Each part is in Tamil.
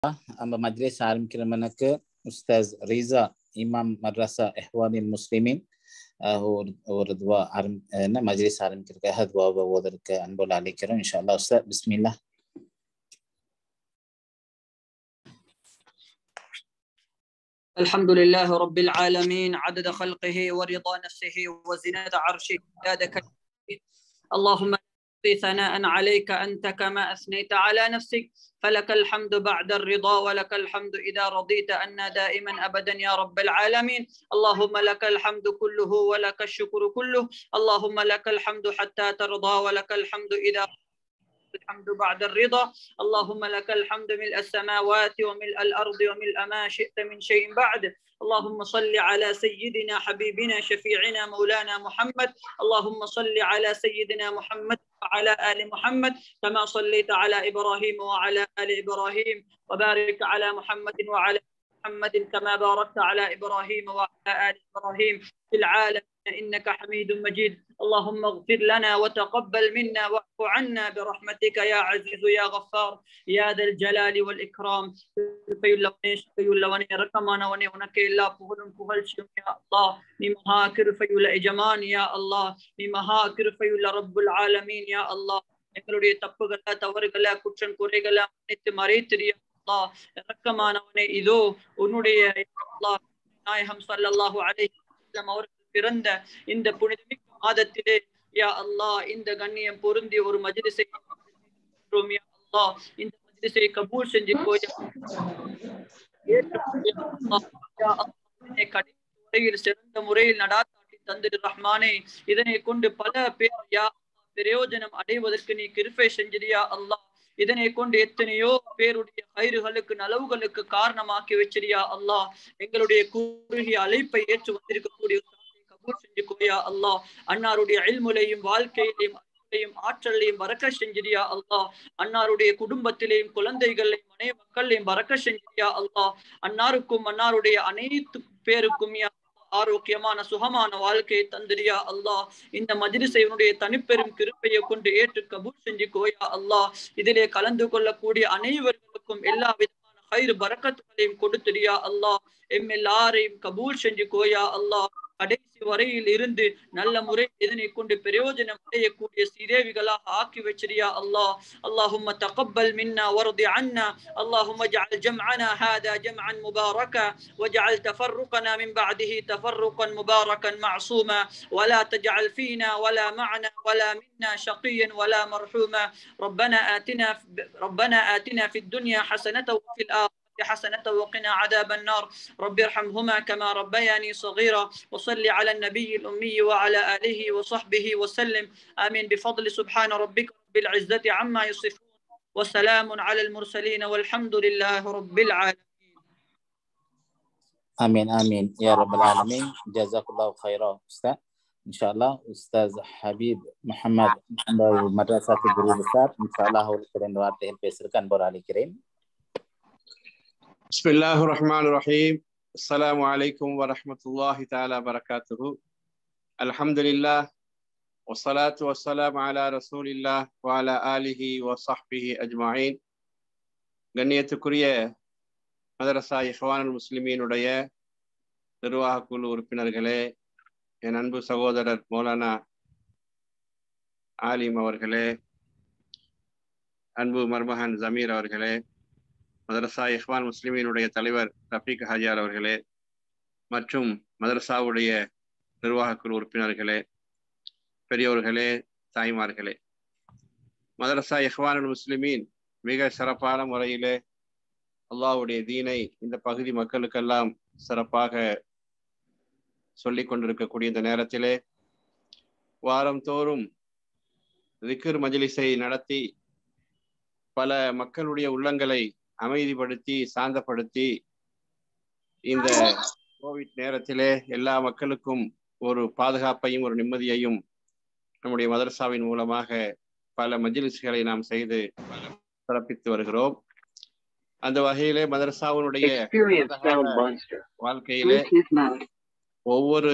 நம்ம மஜ்லிஸ் ஆரம்பிக்கிறவனுக்கு உஸ்தாஸ் ரீசா இமாம் மദ്രസா இஹ்வானில் முஸ்லிமின் ஒரு ஒரு துவா ஆரம் என்ன மஜ்லிஸ் ஆரம்பிக்கிறதுக்காக துவாவை ஓதற்கு அன்போடு அழைக்கிறோம் இன்ஷா அல்லாஹ் உஸ்தாத் பிஸ்மில்லா الحمد لله رب العالمين عدد خلقه ورضا نفسه وزنة عرشه ومداد كلمته اللهم ثناء عليك أنت كما أثنيت على نفسك فلك الحمد بعد الرضا ولك الحمد إذا رضيت أن دائما أبدا يا رب العالمين اللهم لك الحمد كله ولك الشكر كله اللهم لك الحمد حتى ترضى ولك الحمد إذا الحمد بعد الرضا اللهم لك الحمد ملء السماوات وملء الأرض وملء ما شئت من شيء بعد اللهم صل على سيدنا حبيبنا شفيعنا مولانا محمد اللهم صل على سيدنا محمد وعلى آل محمد كما صليت على إبراهيم وعلى آل إبراهيم وبارك على محمد وعلى محمد كما باركت على إبراهيم وعلى آل إبراهيم في العالم إنك حميد مجيد اللهم اغفر لنا وتقبل منا واعف عنا برحمتك يا عزيز يا غفار يا ذا الجلال والإكرام கிருபையுள்ளவனே இரக்கமானவனே உனக்கு எல்லா புகழும் புகழ்ச்சியும் யா அல்லாஹ் நீ மகா கிருபையுள்ள எஜமான் யா அல்லாஹ் நீ மகா கிருபையுள்ள ரப்புல் ஆலமீன் யா அல்லாஹ் எங்களுடைய தப்புகளை தவறுகளை குற்றம் குறைகளை மன்னித்து மறைத்திரிய அல்லாஹ் இரக்கமானவனே இதோ உன்னுடைய அல்லாஹ் நாயகம் ஸல்லல்லாஹு அலைஹி வஸல்லம் அவர்கள் பிறந்த இந்த புனிதமிக்க மாதத்திலே யா அல்லாஹ் இந்த கண்ணியம் பொருந்தி ஒரு மஜ்லிஸை யா அல்லாஹ் இந்த மஜ்லிஸை கபூல் செஞ்சு போய் முறையில் சிறந்த முறையில் நடாத்தாட்டி தந்திரு ரஹ்மானே இதனை கொண்டு பல பேர் யா பிரயோஜனம் அடைவதற்கு நீ கிருப்பை செஞ்சிரியா அல்லாஹ் இதனை கொண்டு எத்தனையோ பேருடைய கயிறுகளுக்கு நலவுகளுக்கு காரணமாக்கி வச்சிரியா அல்லாஹ் எங்களுடைய குறுகிய அழைப்பை ஏற்று வந்திருக்கக்கூடிய கபூர் செஞ்சு கோயா அல்லாஹ் அன்னாருடைய அயல்முலையும் வாழ்க்கையிலையும் அறிவுலையும் ஆற்றலையும் வரக்க செஞ்சிரியா அல்லாஹ் அன்னாருடைய குடும்பத்திலையும் குழந்தைகளையும் மனைவி மக்களையும் வரக்க செஞ்சிரியா அல்லாஹ் அன்னாருக்கும் அன்னாருடைய அனைத்து பேருக்கும் யா ஆரோக்கியமான சுகமான வாழ்க்கையை தந்திரியா அல்லாஹ் இந்த மஜ்லிசைவனுடைய தனிப்பெரும் கிருப்பையை கொண்டு ஏற்று கபூர் செஞ்சு கோயா அல்லாஹ் இதிலே கலந்து கொள்ளக்கூடிய அனைவர்களுக்கும் எல்லா விதமான கயிறு பறக்கத்துகளையும் கொடுத்துடியா அல்லாஹ் எம் எல்லாரையும் கபூல் செஞ்சு கோயா அல்லாஹ் கடைசி வரையில் இருந்து நல்ல முறை இதனை கொண்டு பிரயோஜனம் அடையக்கூடிய சீதேவிகளாக ஆக்கி வச்சிரியா அல்லாஹ் اللهم تقبل منا وارض عنا اللهم اجعل جمعنا هذا جمعا مباركا واجعل تفرقنا من بعده تفرقا مباركا معصوما ولا تجعل فينا ولا معنا ولا منا شقيا ولا مرحوما ربنا آتنا ربنا آتنا في الدنيا حسنة وفي الآخرة حسنة وقنا عذاب النار رب ارحمهما كما ربياني صغيرا وصل على النبي الأمي وعلى آله وصحبه وسلم آمين بفضل سبحان ربك رب العزة عما يصفون وسلام على المرسلين والحمد لله رب العالمين آمين آمين يا رب العالمين جزاك الله خيرا أستاذ إن شاء الله أستاذ حبيب محمد مدرسة في குரு சார் إن شاء الله அவர்களுக்கு ரெண்டு வார்த்தைகள் பேசுறதுக்கு அன்போடு அழைக்கிறேன் بسم الله الرحمن الرحيم السلام عليكم ورحمة الله تعالى وبركاته الحمد لله والصلاة والسلام على رسول الله وعلى آله وصحبه أجمعين கண்ணியத்துக்குரிய மதரசா இஹ்வானுல் முஸ்லிமீனுடைய நிர்வாக குழு உறுப்பினர்களே என் அன்பு சகோதரர் மௌலானா ஆலிம் அவர்களே அன்பு மருமகன் ஜமீர் அவர்களே மதரசா இஹ்வான் முஸ்லிமினுடைய தலைவர் ரஃபீக் ஹாஜியார் அவர்களே மற்றும் மதரசாவுடைய நிர்வாக குழு உறுப்பினர்களே பெரியோர்களே தாய்மார்களே மதரசா இஹ்வான் முஸ்லிமீன் மிக சிறப்பான முறையிலே அல்லாவுடைய தீனை இந்த பகுதி மக்களுக்கெல்லாம் சிறப்பாக சொல்லிக் கொண்டிருக்கக்கூடிய இந்த நேரத்திலே வாரம் தோறும் திக்ர் மஜிலிஸை நடத்தி பல மக்களுடைய உள்ளங்களை அமைதிப்படுத்தி சாந்தப்படுத்தி இந்த கோவிட் நேரத்திலே எல்லா மக்களுக்கும் ஒரு பாதுகாப்பையும் ஒரு நிம்மதியையும் நம்முடைய மதரசாவின் மூலமாக பல மஜிலிஸ்களை நாம் செய்து சிறப்பித்து வருகிறோம் அந்த வகையிலே மதரசாவினுடைய வாழ்க்கையிலே ஒவ்வொரு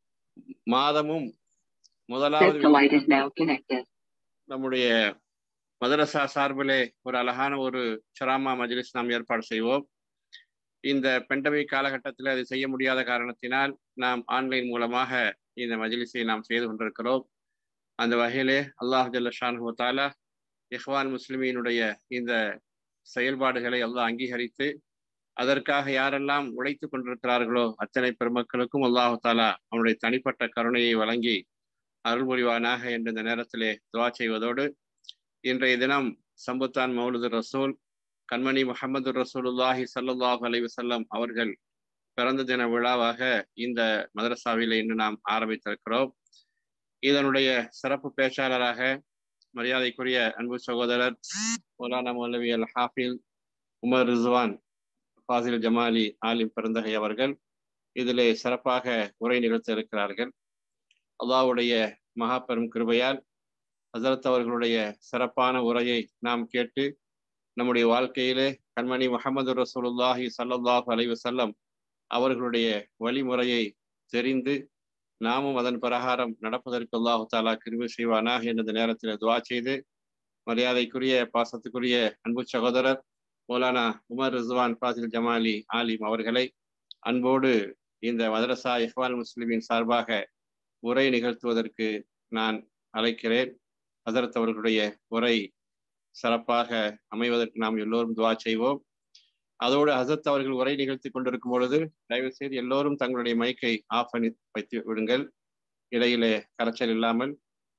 மாதமும் முதலாவது நம்முடைய மதரசா சார்பிலே ஒரு அழகான ஒரு சராமா மஜ்லிஸ் நாம் ஏற்பாடு செய்வோம் இந்த பெண்டமிக் காலகட்டத்தில் அதை செய்ய முடியாத காரணத்தினால் நாம் ஆன்லைன் மூலமாக இந்த மஜ்லிஸை நாம் செய்து கொண்டிருக்கிறோம் அந்த வகையிலே அல்லாஹ் ஜல்ல ஷானு தாலா இஹ்வான் முஸ்லிமீனுடைய இந்த செயல்பாடுகளை அல்லாஹ் அங்கீகரித்து அதற்காக யாரெல்லாம் உழைத்து கொண்டிருக்கிறார்களோ அத்தனை பெருமக்களுக்கும் அல்லாஹு தாலா அவனுடைய தனிப்பட்ட கருணையை வழங்கி அருள் புரிவானாக என்ற இந்த நேரத்திலே துவா செய்வதோடு இன்றைய தினம் சம்புத்தான் மௌலுது ரசூல் கண்மணி முகமது ரசூலுல்லாஹி சல்லாஹ் அலி வசல்லம் அவர்கள் பிறந்த தின விழாவாக இந்த மதரசாவிலே இன்று நாம் ஆரம்பித்திருக்கிறோம் இதனுடைய சிறப்பு பேச்சாளராக மரியாதைக்குரிய அன்பு சகோதரர் மௌலானா மௌலவி அல் ஹாஃபில் உமர் ரிஸ்வான் ஃபாசில் ஜமாலி ஆலிம் பிறந்தகை அவர்கள் இதிலே சிறப்பாக உரை நிகழ்த்த இருக்கிறார்கள் அல்லாவுடைய மகா பெரும் கிருபையால் ஹசரத் அவர்களுடைய சிறப்பான உரையை நாம் கேட்டு நம்முடைய வாழ்க்கையிலே கண்மணி முகமது ரசூலுல்லாஹி சல்லாஹூ அலை வசல்லம் அவர்களுடைய வழிமுறையை தெரிந்து நாமும் அதன் பிரகாரம் நடப்பதற்கு அல்லாஹு தாலா கிருபி செய்வானாக என்ற நேரத்தில் துவா செய்து மரியாதைக்குரிய பாசத்துக்குரிய அன்பு சகோதரர் மௌலானா உமர் ரிஸ்வான் ஃபாசில் ஜமாலி ஆலிம் அவர்களை அன்போடு இந்த மதரசா இஹ்வான் முஸ்லிமின் சார்பாக உரை நிகழ்த்துவதற்கு நான் அழைக்கிறேன் ஹசரத் அவர்களுடைய உரை சிறப்பாக அமைவதற்கு நாம் எல்லோரும் துவா செய்வோம் அதோடு ஹசரத் அவர்கள் உரை நிகழ்த்தி கொண்டிருக்கும் பொழுது தயவு செய்து எல்லோரும் தங்களுடைய மைக்கை ஆஃப் பண்ணி வைத்து விடுங்கள் இடையிலே கரைச்சல் இல்லாமல்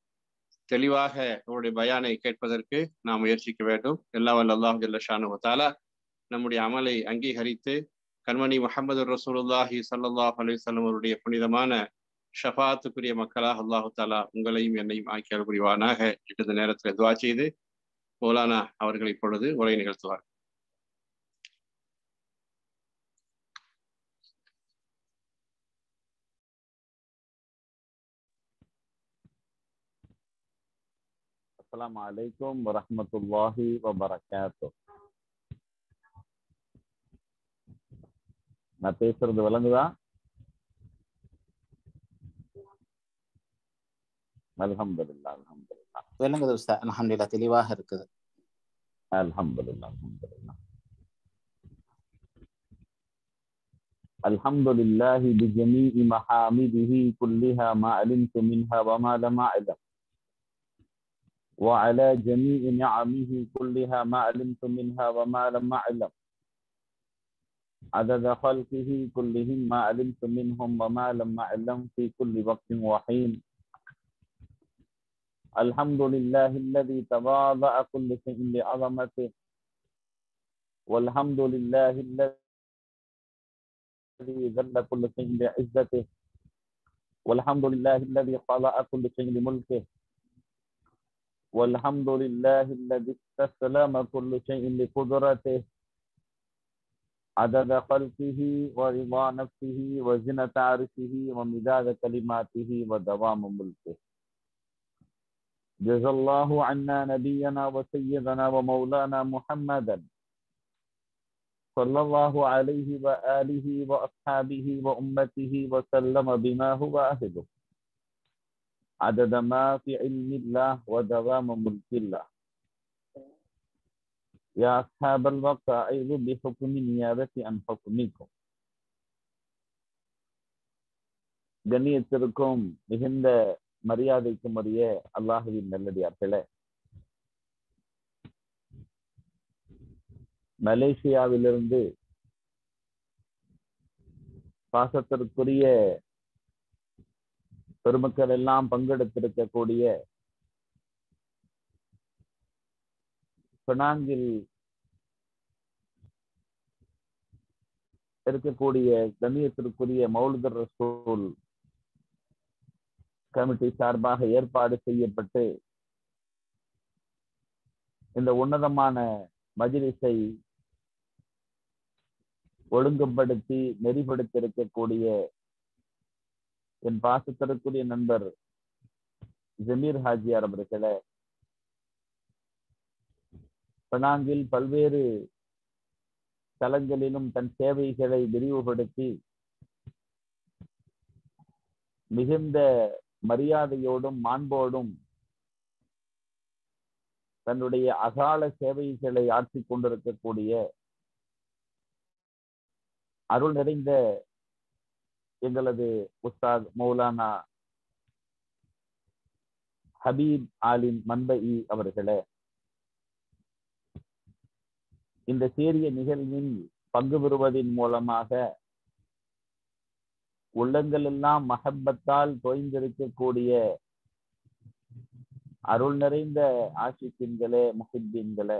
தெளிவாக அவருடைய பயானை கேட்பதற்கு நாம் முயற்சிக்க வேண்டும் எல்லா வல்ல அல்லாஹ் ஜல்லஷானு தாலா நம்முடைய அமலை அங்கீகரித்து கண்மணி முகமது ரசூலுல்லாஹி சல்லாஹ் அலிசல்லம் அவருடைய புனிதமான ஷஃபாத்துக்குரிய மக்களாக அல்லாஹு தாலா உங்களையும் என்னையும் ஆக்கி புரிவானாக இந்த நேரத்தில் துவா செய்து மௌலானா அவர்கள் இப்பொழுது உரை நிகழ்த்துவார் அஸ்லாம் வலைக்கும் வரமத்துல்லாஹி வபரகாத்து நான் பேசுறது விளங்குதா அல்ஹம்துலில்லாஹ் அல்ஹம்துலில்லாஹ் விளங்குது உஸ்தாத் அல்ஹம்துலில்லாஹ் தெளிவாக இருக்குது அல்ஹம்துலில்லாஹ் அல்ஹம்துலில்லாஹ் الحمد لله بجميع محامده كلها ما علمت منها وما لم أعلم وعلى جميع نعمه كلها ما علمت منها وما لم أعلم عدد خلقه كلهم ما علمت منهم وما لم أعلم في كل وقت وحين الحمد لله الذي تواضع كل شيء لعظمته والحمد لله الذي ذل كل شيء لعزته والحمد لله الذي خلق كل شيء لملكه والحمد لله الذي استسلم كل شيء لقدرته عدد خلقه ورضا نفسه وزنة عرشه ومداد كلماته ودوام ملكه جزا الله عنا نبينا وسيدنا ومولانا محمدا صلى الله عليه وآله وأصحابه وأمته وسلم بما هو أهله عدد ما في علم الله ودوام ملك الله يا أصحاب الوقت أعيذ بحكم نيابة عن حكمكم கண்ணியத்திற்கும் மிகுந்த மரியாதைக்கும் உரிய அல்லாஹுவின் நல்லடியார்களே மலேசியாவிலிருந்து பாசத்திற்குரிய பெருமக்கள் எல்லாம் பங்கெடுத்திருக்கக்கூடிய பினாங்கில் இருக்கக்கூடிய கண்ணியத்திற்குரிய மௌலுதர் ரசூல் கமிட்டி சார்பாக ஏற்பாடு செய்யப்பட்டு இந்த உன்னதமான மஜிலிஸை ஒழுங்குபடுத்தி நெறிப்படுத்தியிருக்கக்கூடிய என் பாசத்திற்குரிய நண்பர் ஜமீர் ஹாஜியார் அவர்களே பெனாங்கில் பல்வேறு தலங்களிலும் தன் சேவைகளை விரிவுபடுத்தி மிகுந்த மரியாதையோடும் மாண்போடும் தன்னுடைய அகால சேவைகளை ஆற்றி கொண்டிருக்கக்கூடிய அருள் நிறைந்த எங்களது உஸ்தாத் மௌலானா ஹபீப் ஆலிம் மன்பை அவர்களே இந்த சீரிய நிகழ்வின் பங்கு பெறுவதன் மூலமாக உள்ளங்கள் எல்லாம் மஹப்பத்தால் தோய்ந்திருக்கக்கூடிய அருள் நிறைந்த ஆஷிக்கின்களே முஹிப்பீன்களே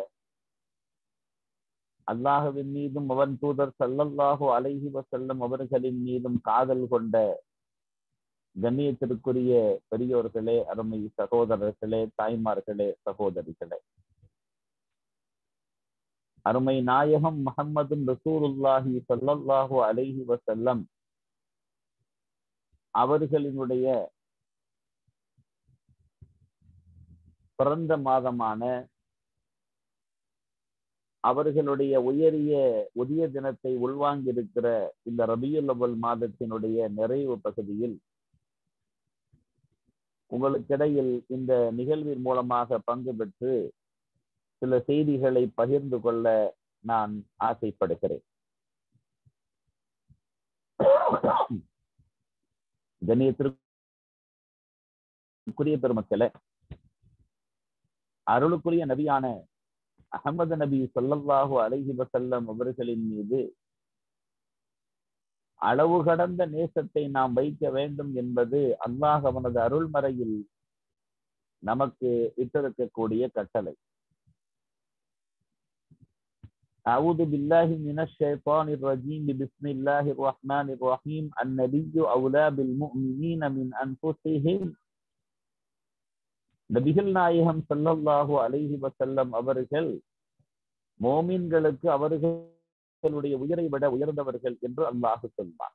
அல்லாஹுவின் மீதும் அவன் தூதர் சல்லல்லாஹு அலைஹி வசல்லம் அவர்களின் மீதும் காதல் கொண்ட கண்ணியத்திற்குரிய பெரியோர்களே அருமை சகோதரர்களே தாய்மார்களே சகோதரிகளே அருமை நாயகம் முகம்மது ரசூலுல்லாஹி சல்லல்லாஹு அலைஹி வசல்லம் அவர்களினுடைய பிறந்த மாதமான அவர்களுடைய உயரிய உதய தினத்தை உள்வாங்கியிருக்கிற இந்த ரபியுல் அவல் மாதத்தினுடைய நிறைவு பகுதியில் உங்களுக்கிடையில் இந்த நிகழ்வின் மூலமாக பங்கு பெற்று சில செய்திகளை பகிர்ந்து கொள்ள நான் ஆசைப்படுகிறேன் கண்ணியத்திற்குரிய பெருமக்களே அருளுக்குரிய நபியான அகமது நபி சொல்லல்லாஹு அலைஹி வசல்லம் அவர்களின் மீது அளவு கடந்த நேசத்தை நாம் வைக்க வேண்டும் என்பது அல்லாஹ் அவனது அருள்மறையில் நமக்கு இட்டிருக்கக்கூடிய கட்டளை أعوذ بالله من الشيطان الرجيم بسم الله الرحمن الرحيم النبي أولى بالمؤمنين من أنفسهم நபிகள் நாயகம் சல்லல்லாஹு அலைஹி வசல்லம் அவர்கள் மோமின்களுக்கு அவர்களுடைய உயிரை விட உயர்ந்தவர்கள் என்று அல்லாஹு சொல்வார்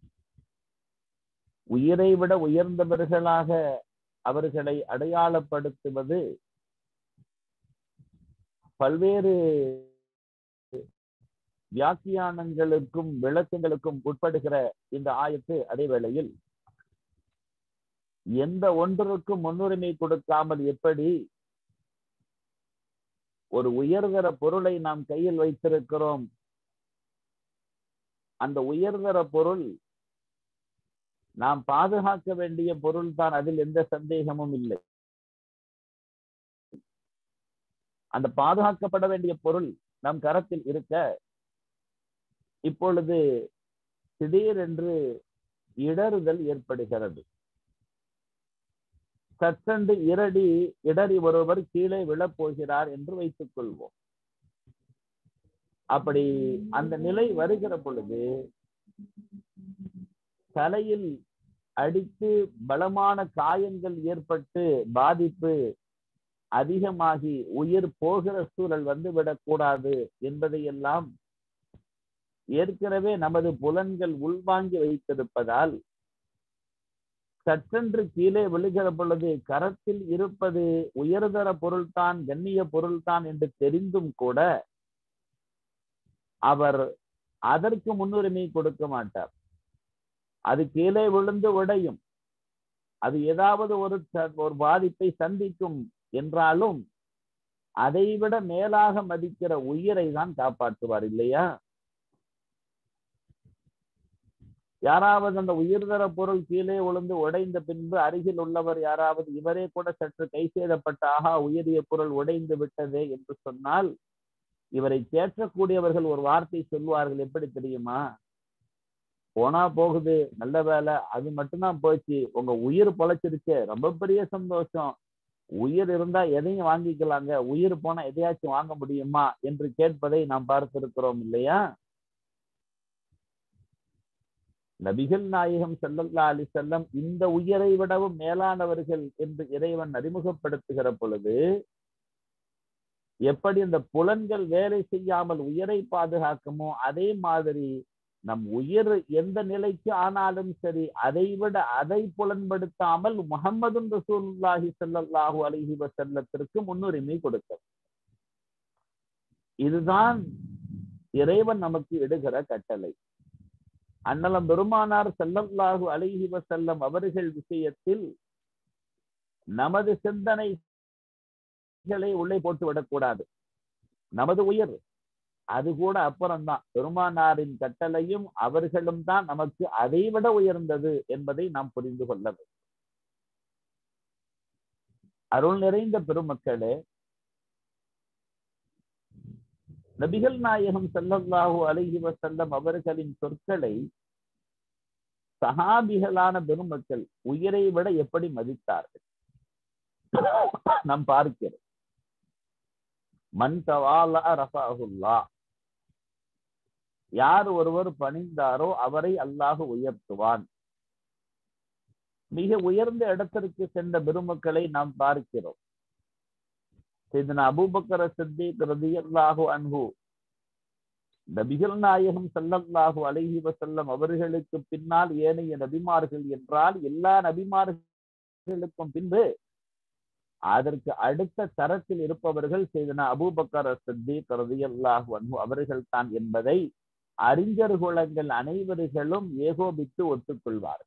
உயிரை விட உயர்ந்தவர்களாக அவர்களை அடையாளப்படுத்துவது பல்வேறு வியாக்கியானங்களுக்கும் விளக்கங்களுக்கும் உட்படுகிற இந்த ஆயத்து அதே வேளையில் எந்த ஒன்றுக்கும் முன்னுரிமை கொடுக்காமல் எப்படி ஒரு உயர்தர பொருளை நாம் கையில் வைத்திருக்கிறோம் அந்த உயர்தர பொருள் நாம் பாதுகாக்க வேண்டிய பொருள் தான் அதில் எந்த சந்தேகமும் இல்லை அந்த பாதுகாக்கப்பட வேண்டிய பொருள் நம் கரத்தில் இருக்க இப்பொழுது திடீரென்று இடறுதல் ஏற்படுகிறது சற்றென்று இரடி இடறி ஒருவர் கீழே விழப்போகிறார் என்று வைத்துக் கொள்வோம் அப்படி அந்த நிலை வருகிற பொழுது தலையில் அடித்து பலமான காயங்கள் ஏற்பட்டு பாதிப்பு அதிகமாகி உயிர் போகிற சூழல் வந்து விடக்கூடாது என்பதையெல்லாம் ஏற்கனவே நமது புலன்கள் உள்வாங்கி வைத்திருப்பதால் சற்றென்று கீழே விழுகிற பொழுது கரத்தில் இருப்பது உயர்தர பொருள்தான் கண்ணிய பொருள்தான் என்று தெரிந்தும் கூட அவர் அதற்கு முன்னுரிமை கொடுக்க மாட்டார் அது கீழே விழுந்து உடையும் அது ஏதாவது ஒரு ஒரு பாதிப்பை சந்திக்கும் என்றாலும் அதைவிட மேலாக மதிக்கிற உயிரை தான் காப்பாற்றுவார் இல்லையா யாராவது அந்த உயிர்தர பொருள் கீழே விழுந்து உடைந்த பின்பு அருகில் உள்ளவர் யாராவது இவரே கூட சற்று கை செய்தப்பட்ட ஆகா உயரிய பொருள் உடைந்து விட்டதே என்று சொன்னால் இவரை தேற்றக்கூடியவர்கள் ஒரு வார்த்தை சொல்வார்கள் எப்படி தெரியுமா போனா போகுது நல்ல வேலை அது மட்டும்தான் போச்சு உங்க உயிர் பொழைச்சிருச்சு ரொம்ப பெரிய சந்தோஷம் உயிர் இருந்தா எதையும் வாங்கிக்கலாங்க உயிர் போனா எதையாச்சும் வாங்க முடியுமா என்று கேட்பதை நாம் பார்த்திருக்கிறோம் இல்லையா நபிகள் நாயகம் செல்லல்லா அலி செல்லம் இந்த உயிரை விடவும் மேலானவர்கள் என்று இறைவன் அறிமுகப்படுத்துகிற பொழுது எப்படி இந்த புலன்கள் வேலை செய்யாமல் உயிரை பாதுகாக்குமோ அதே மாதிரி நம் உயிர் எந்த நிலைக்கு ஆனாலும் சரி அதை விட அதை புலன்படுத்தாமல் முகமது ரசூல்லாஹி சல்லாஹூ அலஹி வசல்லத்திற்கு முன்னுரிமை கொடுக்க இதுதான் இறைவன் நமக்கு இடுகிற கட்டளை அன்னலம் பெருமானார் செல்லல்லாஹு அலைஹி வசல்லம் அவர்கள் விஷயத்தில் நமது சிந்தனை நபிகளை உள்ளே போட்டு விடக்கூடாது நமது உயர் அது கூட அப்புறம்தான் பெருமானாரின் கட்டளையும் அவர்களும் தான் நமக்கு அதைவிட உயர்ந்தது என்பதை நாம் புரிந்து கொள்ள வேண்டும் அருள் நிறைந்த பெருமக்களே நபிகள் நாயகம் ஸல்லல்லாஹு அலைஹி வஸல்லம் அவர்களின் சொற்களை சஹாபிகளான பெருமக்கள் உயிரை விட எப்படி மதித்தார்கள் நாம் பார்க்கிறோம் மன் தவாலா ரஃபாஹுல்லா யார் ஒருவர் பணிந்தாரோ அவரை அல்லாஹ் உயர்த்துவான் மிக உயர்ந்த இடத்திற்கு சென்ற பெருமக்களை நாம் பார்க்கிறோம் செய்தன அபூபக்கர சித்திக் ரதியல்லாஹு அன்ஹு நபிகள் நாயகம் ஸல்லல்லாஹு அலைஹி வஸல்லம் அவர்களுக்கு பின்னால் ஏனைய நபிமார்கள் என்றால் எல்லா நபிமார்களுக்கும் பின்பு அதற்கு அடுத்த தரத்தில் இருப்பவர்கள் செய்தன அபூபக்கர சித்திக் ரதியல்லாஹு அன்ஹு அவர்கள் தான் என்பதை அறிஞர் குலங்கள் அனைவர்களும் ஏகோபித்து ஒத்துக்கொள்வார்கள்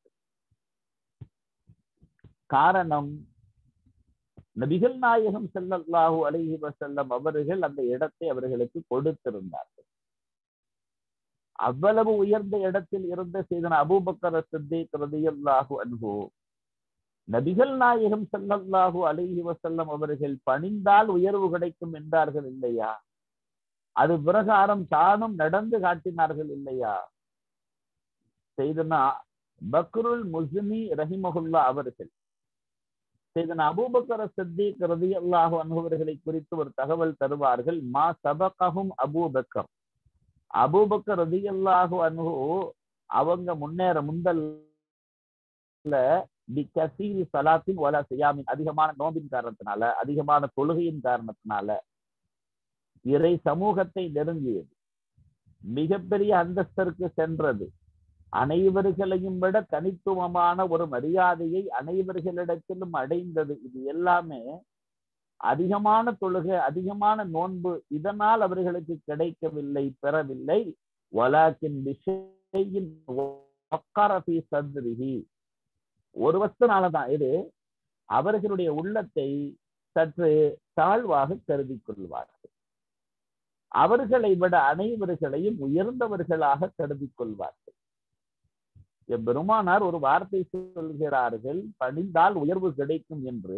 காரணம் நபிகள் நாயகம் ஸல்லல்லாஹு அலைஹி வஸல்லம் அவர்கள் அந்த இடத்தை அவர்களுக்கு கொடுத்திருந்தார்கள் அவ்வளவு உயர்ந்த இடத்தில் இருந்த செய்தன அபூபக்கர் சித்திக் ரலியல்லாஹு அன்ஹு நபிகள் நாயகம் ஸல்லல்லாஹு அலைஹி வஸல்லம் அவர்கள் பணிந்தால் உயர்வு கிடைக்கும் என்றார்கள் இல்லையா அது பிரகாரம் தானும் நடந்து காட்டினார்கள் இல்லையா செய்தனா பக்ருல் முஸ்லிமி ரஹிமஹுல்லா அவர்கள் செய்தன அபூபக்கர சித்திக் ரலியல்லாஹு அன்ஹு அவர்களை குறித்து ஒரு தகவல் தருவார்கள் மா சபகஹும் அபூபக்கர் அபூபக்கர் ரதியல்லாஹு அன்ஹு அவங்க முன்னேற முந்தல்ல பி கசீரி சலாத்தின் வலா சியாமின் அதிகமான நோம்பின் காரணத்தினால அதிகமான தொழுகையின் காரணத்தினால இறை சமூகத்தை நெருங்கியது மிகப்பெரிய அந்தஸ்தருக்கு சென்றது அனைவர்களையும் விட தனித்துவமான ஒரு மரியாதையை அனைவர்களிடத்திலும் அடைந்தது இது எல்லாமே அதிகமான தொழுகை அதிகமான நோன்பு இதனால் அவர்களுக்கு கிடைக்கவில்லை பெறவில்லை வலாக்கின் விஷயின் சத்ரிஹி ஒரு வருஷனாலதான் இது அவர்களுடைய உள்ளத்தை சற்று தாழ்வாக கருதி கொள்வார்கள் அவர்களை விட அனைவர்களையும் உயர்ந்தவர்களாக கருதி கொள்வார்கள் பெருமானார் ஒரு வார்த்தை சொல்கிறார்கள் பணிந்தால் உயர்வு கிடைக்கும் என்று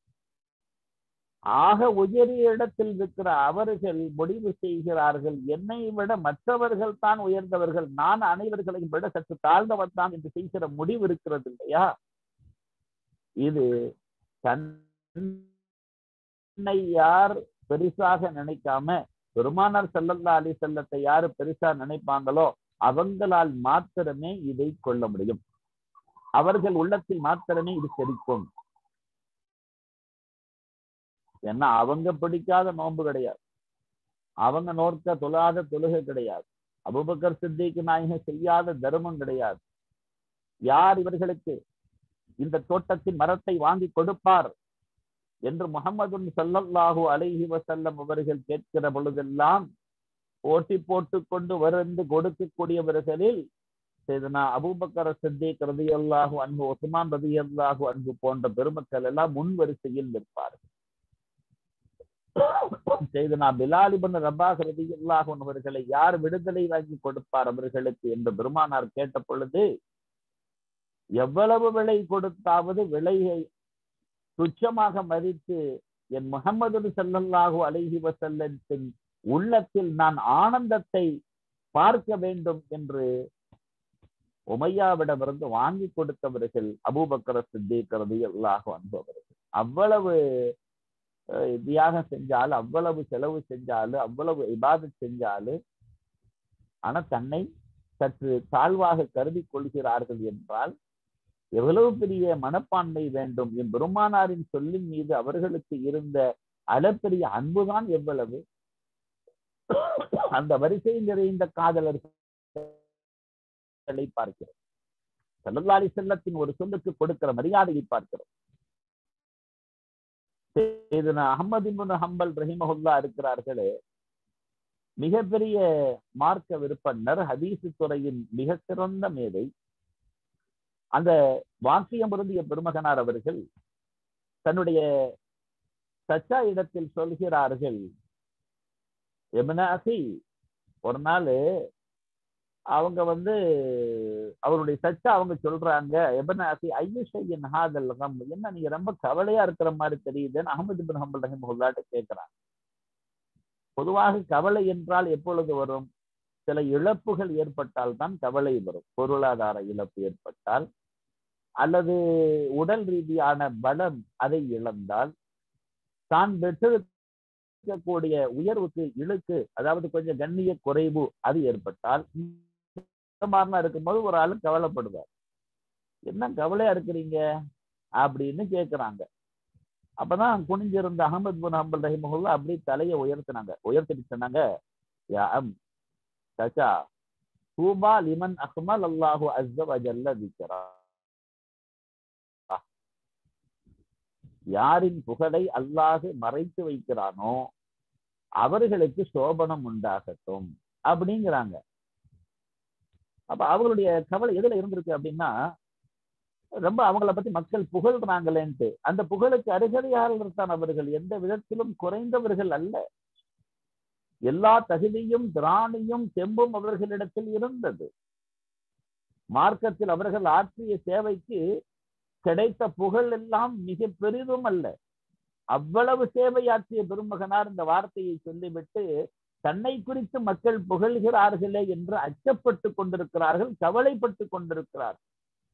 ஆக உயரிய இடத்தில் இருக்கிற அவர்கள் முடிவு செய்கிறார்கள் என்னை விட மற்றவர்கள் தான் உயர்ந்தவர்கள் நான் அனைவர்களையும் விட சற்று தாழ்ந்தவன் தான் என்று செய்கிற முடிவு இருக்கிறது இல்லையா இது தன்னை யார் பெருசாக நினைக்காம பெருமானார் செல்லல்லா அலி செல்லத்தை யாரு பெருசா நினைப்பாங்களோ அவங்களால் மாத்திரமே இதை கொள்ள முடியும் அவர்கள் உள்ளத்தில் மாத்திரமே இது செரிக்கும் ஏன்னா அவங்க பிடிக்காத நோன்பு கிடையாது அவங்க நோர்க்க தொழாத தொழுகை கிடையாது அபுபக்கர் சித்திக்கு நாயகம் செய்யாத தர்மம் கிடையாது யார் இவர்களுக்கு இந்த தோட்டத்தின் மரத்தை வாங்கி கொடுப்பார் என்று முகமது சல்லல்லாஹு அலைஹி வசல்லம் அவர்கள் கேட்கிற பொழுதெல்லாம் போட்டி போட்டு கொண்டு வந்து கொடுக்கக்கூடியவர்களில் செய்தனா அபூபக்கர சித்திக் ரதி அல்லாஹு அன்பு ஒசுமான் ரதி அல்லாஹு அன்பு போன்ற பெருமக்கள் எல்லாம் முன் வரிசையில் நிற்பார்கள் செய்தனா பிலாலிபன் ரபாக் ரதி அல்லாஹு அவர்களை யார் விடுதலை வாங்கி கொடுப்பார் அவர்களுக்கு என்று பெருமானார் கேட்ட பொழுது எவ்வளவு விலை கொடுத்தாவது விலையை துச்சமாக மதித்து என் முகமது சல்லல்லாஹு அலைஹி வசல்லத்தின் உள்ளத்தில் நான் ஆனந்தத்தை பார்க்க வேண்டும் என்று உமையாவிடமிருந்து வாங்கி கொடுத்தவர்கள் அபூபக்கர சித்திக்கிறது எல்லாக அன்பவர்கள் அவ்வளவு தியாகம் செஞ்சாலும் அவ்வளவு செலவு செஞ்சாலும் அவ்வளவு இபாதத் செஞ்சாலும் ஆனா தன்னை சற்று தாழ்வாக கருதி கொள்கிறார்கள் என்றால் எவ்வளவு பெரிய மனப்பான்மை வேண்டும் என் பெருமானாரின் சொல்லின் மீது அவர்களுக்கு இருந்த அளப்பெரிய அன்புதான் எவ்வளவு அந்த வரிசை நிறைந்த காதலர்களை பார்க்கிறோம் செல்லல்லாரி செல்லத்தின் ஒரு சொல்லுக்கு கொடுக்கிற மரியாதையை பார்க்கிறோம் அகமது ஹம்பல் ரஹிமஹுல்லா இருக்கிறார்களே மிகப்பெரிய மார்க்க விருப்பனர் ஹதீசு துறையின் மிக சிறந்த மேதை அந்த வாக்கியம் பொருந்திய பெருமகனார் அவர்கள் தன்னுடைய சச்சா இடத்தில் சொல்கிறார்கள் எமனாசி ஒரு நாள் அவங்க வந்து அவருடைய சச்சா அவங்க சொல்றாங்க எபனாசி ஐயுஷையின் ஹாதல் கம் என்ன நீங்க ரொம்ப கவலையா இருக்கிற மாதிரி தெரியுதுன்னு அகமது பின் ஹம்பல் ரஹிமுல்லாட்ட கேட்கிறாங்க பொதுவாக கவலை என்றால் எப்பொழுது வரும் சில இழப்புகள் ஏற்பட்டால் தான் கவலை வரும் பொருளாதார இழப்பு ஏற்பட்டால் அல்லது உடல் ரீதியான பலம் அதை இழந்தால் தான் பெற்றிருக்கக்கூடிய உயர்வுக்கு இழுக்கு அதாவது கொஞ்சம் கண்ணிய குறைவு அது ஏற்பட்டால் இந்த மாதிரிலாம் இருக்கும்போது ஒரு ஆளு கவலைப்படுவார் என்ன கவலையா இருக்கிறீங்க அப்படின்னு கேக்குறாங்க அப்பதான் குனிஞ்சிருந்த அகமது பின் ஹம்பல் ரஹிமஹுல்லா அப்படி தலையை உயர்த்தினாங்க உயர்த்திட்டு சொன்னாங்க யா அம் சச்சா தூபா லிமன் அஹ்மல் அல்லாஹு அஸ்ஸ வஜல்ல திக்ரா யாரின் புகழை அல்லாஹு மறைத்து வைக்கிறானோ அவர்களுக்கு சோபனம் உண்டாகட்டும் அப்படிங்கிறாங்க அப்ப அவங்களுடைய கவலை எதுல இருந்திருக்கு அப்படின்னா ரொம்ப அவங்கள பத்தி மக்கள் புகழ்றாங்களேன்ட்டு அந்த புகழுக்கு அருகதையாளர் தான் அவர்கள் எந்த விதத்திலும் குறைந்தவர்கள் அல்ல எல்லா தகுதியும் திராணியும் தெம்பும் அவர்களிடத்தில் இருந்தது மார்க்கத்தில் அவர்கள் ஆற்றிய சேவைக்கு கிடைத்த புகழ் எல்லாம் மிக பெரிதும் அல்ல அவ்வளவு சேவையாற்றிய பெருமகனார் இந்த வார்த்தையை சொல்லிவிட்டு தன்னை குறித்து மக்கள் புகழ்கிறார்களே என்று அச்சப்பட்டு கொண்டிருக்கிறார்கள் கவலைப்பட்டு கொண்டிருக்கிறார்கள்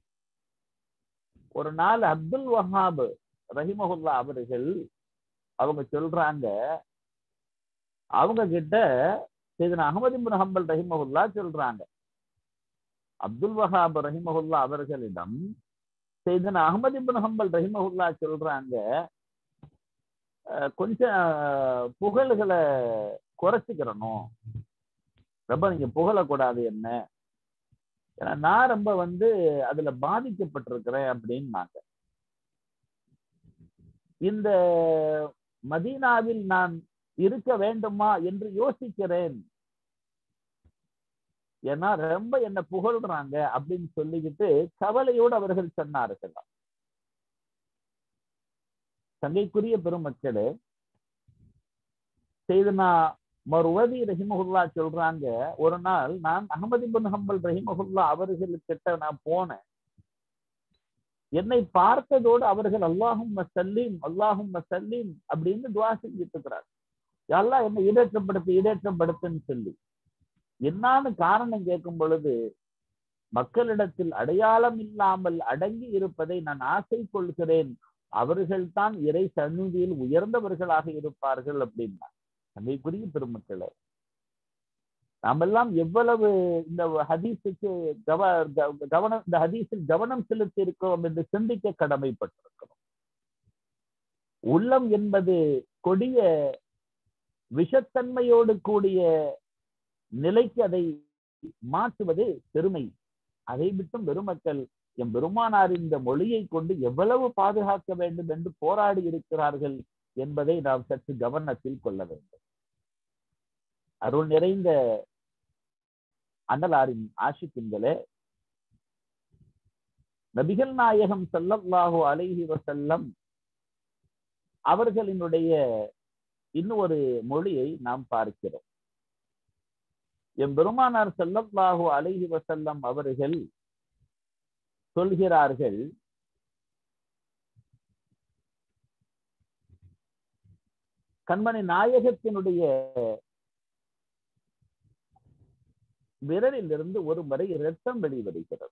ஒரு நாள் அப்துல் வஹாப் ரஹிமஹுல்லா அவர்கள் அவங்க சொல்றாங்க அவங்க கிட்ட செய்தன அகமது பின் ஹம்பல் ரஹிமஹுல்லா சொல்றாங்க அப்துல் வஹாப் ரஹிமஹுல்லா அவர்களிடம் செய்தன அகமது பின் ஹம்பல் ரஹிமஹுல்லா சொல்றாங்க கொஞ்சம் புகழ்களை குறைச்சிக்கிறணும் ரொம்ப நீங்க புகழக்கூடாது என்ன ஏன்னா நான் ரொம்ப வந்து அதுல பாதிக்கப்பட்டிருக்கிறேன் அப்படின்னாங்க இந்த மதீனாவில் நான் இருக்க வேண்டுமா என்று யோசிக்கிறேன் ஏன்னா ரொம்ப என்ன புகழ்றாங்க அப்படின்னு சொல்லிக்கிட்டு கவலையோடு அவர்கள் சொன்னார்கள் தங்கைக்குரிய பெருமக்களே செய்தனா மறுவதி ரஹிமஹுல்லா சொல்றாங்க ஒரு நாள் நான் அகமது பின் ஹம்பல் ரஹிமஹுல்லா அவர்களுக்கிட்ட நான் போனேன் என்னை பார்த்ததோடு அவர்கள் அல்லாஹும் சல்லீம் அல்லாஹும் சல்லீம் அப்படின்னு துவா செஞ்சுட்டு இருக்கிறார் எல்லாம் என்ன இடேற்றப்படுத்து இடேற்றப்படுத்துன்னு சொல்லி என்னான்னு காரணம் கேட்கும் பொழுது மக்களிடத்தில் அடையாளம் இல்லாமல் அடங்கி இருப்பதை நான் ஆசை கொள்கிறேன் அவர்கள்தான் இறை சந்நிதியில் உயர்ந்தவர்களாக இருப்பார்கள் அப்படின்னா அன்னைக்குரிய பெருமக்களே நாமெல்லாம் எவ்வளவு இந்த ஹதீஸுக்கு கவ கவனம் இந்த ஹதீஸில் கவனம் செலுத்தி இருக்கிறோம் என்று சிந்திக்க கடமைப்பட்டிருக்கிறோம் உள்ளம் என்பது கொடிய விஷத்தன்மையோடு கூடிய நிலைக்கு அதை மாற்றுவது பெருமை அதை விட்டும் பெருமக்கள் எம் பெருமானாரின் இந்த மொழியை கொண்டு எவ்வளவு பாதுகாக்க வேண்டும் என்று போராடி இருக்கிறார்கள் என்பதை நாம் சற்று கவனத்தில் கொள்ள வேண்டும் அருள் நிறைந்த அன்னலாரின் ஆஷிக்கின்களே நபிகள் நாயகம் சல்லல்லாஹு அலைஹி வசல்லம் அவர்களினுடைய இன்னொரு மொழியை நாம் பார்க்கிறோம் எம் பெருமானார் செல்லல்லாஹு அலைஹி வசல்லம் அவர்கள் சொல்கிறார்கள் கண்மணி நாயகத்தினுடைய விரலில் இருந்து ஒரு முறை இரத்தம் வெளிவருகிறது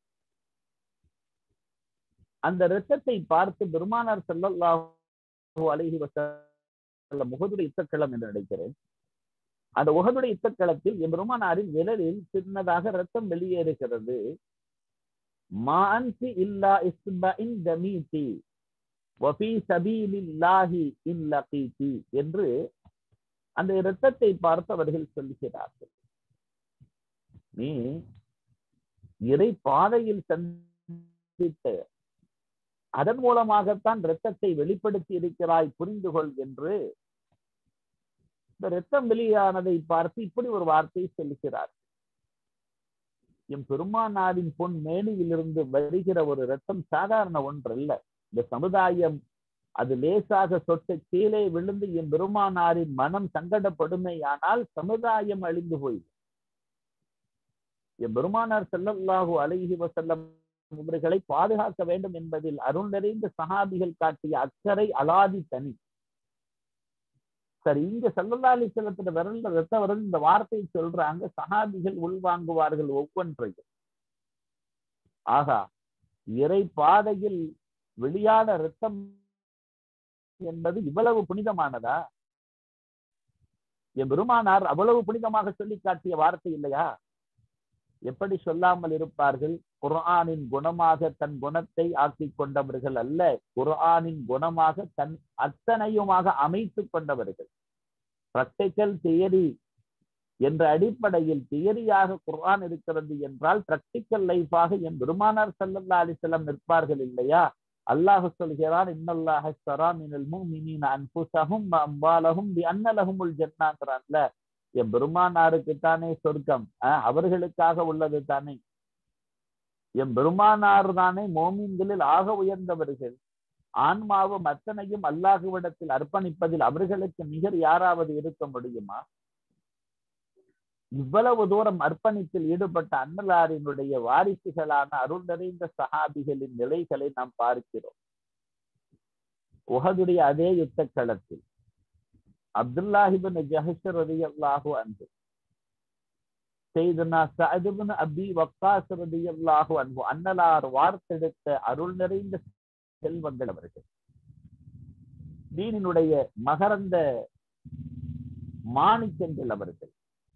அந்த இரத்தத்தை பார்த்து பெருமானார் செல்லல்லாஹு அலைஹி வசல்லம் முகதுடைய யுத்தக்களம் என்று நினைக்கிறேன் அந்த உகதுடைய யுத்தக்களத்தில் என் பெருமானாரின் விரலில் சின்னதாக ரத்தம் வெளியேறுகிறது மான்சி இல்லா இஸ்பஇன் தமீதி வஃபி சபீலில்லாஹி இன் லகீதி என்று அந்த இரத்தத்தை பார்த்து அவர்கள் சொல்லுகிறார்கள் நீ இறை பாதையில் சந்தித்த அதன் மூலமாகத்தான் இரத்தத்தை வெளிப்படுத்தி இருக்கிறாய் புரிந்து கொள் என்று இந்த ரத்தம் வெளியானதை பார்த்து இப்படி ஒரு வார்த்தை சொல்லுகிறார் எம் பெருமானாரின் பொன் மேனியிலிருந்து வருகிற ஒரு ரத்தம் சாதாரண ஒன்றல்ல இந்த சமுதாயம் அது லேசாக சொட்டு கீழே விழுந்து என் பெருமானாரின் மனம் சங்கடப்படுமேயானால் சமுதாயம் அழிந்து போயிடும் என் பெருமானார் செல்லல்லாஹு அலைஹி வசல்லம் இவர்களை பாதுகாக்க வேண்டும் என்பதில் அருள் நிறைந்த சஹாபிகள் காட்டிய அக்கறை அலாதி தனி சரி இங்க சல்லல்லா அலி செல்லத்துல விரல்ல ரத்த விரல் இந்த வார்த்தையை சொல்றாங்க சஹாபிகள் உள்வாங்குவார்கள் ஒவ்வொன்றையும் ஆகா இறை பாதையில் வெளியான ரத்தம் என்பது இவ்வளவு புனிதமானதா என் பெருமானார் அவ்வளவு புனிதமாக சொல்லி காட்டிய வார்த்தை இல்லையா எப்படி சொல்லாமல் இருப்பார்கள் குர்ஆனின் குணமாக தன் குணத்தை ஆக்கிக் கொண்டவர்கள் அல்ல குர்ஆனின் குணமாக தன் அத்தனையுமாக அமைத்துக் கொண்டவர்கள் பிராக்டிக்கல் தியரி என்ற அடிப்படையில் தியரியாக குர்ஆன் இருக்கிறது என்றால் பிராக்டிக்கல் லைஃபாக என் பெருமானார் சல்லல்லா அலிசல்லாம் நிற்பார்கள் இல்லையா அல்லாஹ் சொல்கிறான் இன்னல்லாஹ ஸரா மினல் முஃமினீன அன்ஃபுஸஹும் வ அம்வாலஹும் பிஅன்ன லஹுமுல் ஜன்னாங்கிறான்ல என் பெருமானாருக்கு தானே சொர்க்கம் அவர்களுக்காக உள்ளது தானே என் பெருமானார் தானே மோமீன்களில் ஆக உயர்ந்தவர்கள் ஆன்மாவும் அத்தனையும் அல்லாஹுவிடத்தில் அர்ப்பணிப்பதில் அவர்களுக்கு நிகர் யாராவது இருக்க முடியுமா இவ்வளவு தூரம் அர்ப்பணிப்பில் ஈடுபட்ட அன்னலாரினுடைய வாரிசுகளான அருள் நிறைந்த சஹாபிகளின் நிலைகளை நாம் பார்க்கிறோம் உகதுடைய அதே யுத்த களத்தில் அப்துல்லாஹிபின் ஜஹஷர் ரதி அல்லாஹு அன்பு செய்தனா சஅதுபின் அபி வக்காஸ் ரதி அல்லாஹு அன்பு அன்னலார் வார்த்தெடுத்த அருள் நிறைந்த செல்வங்கள் அவர்கள் தீனினுடைய மகரந்த மாணிக்கங்கள் அவர்கள்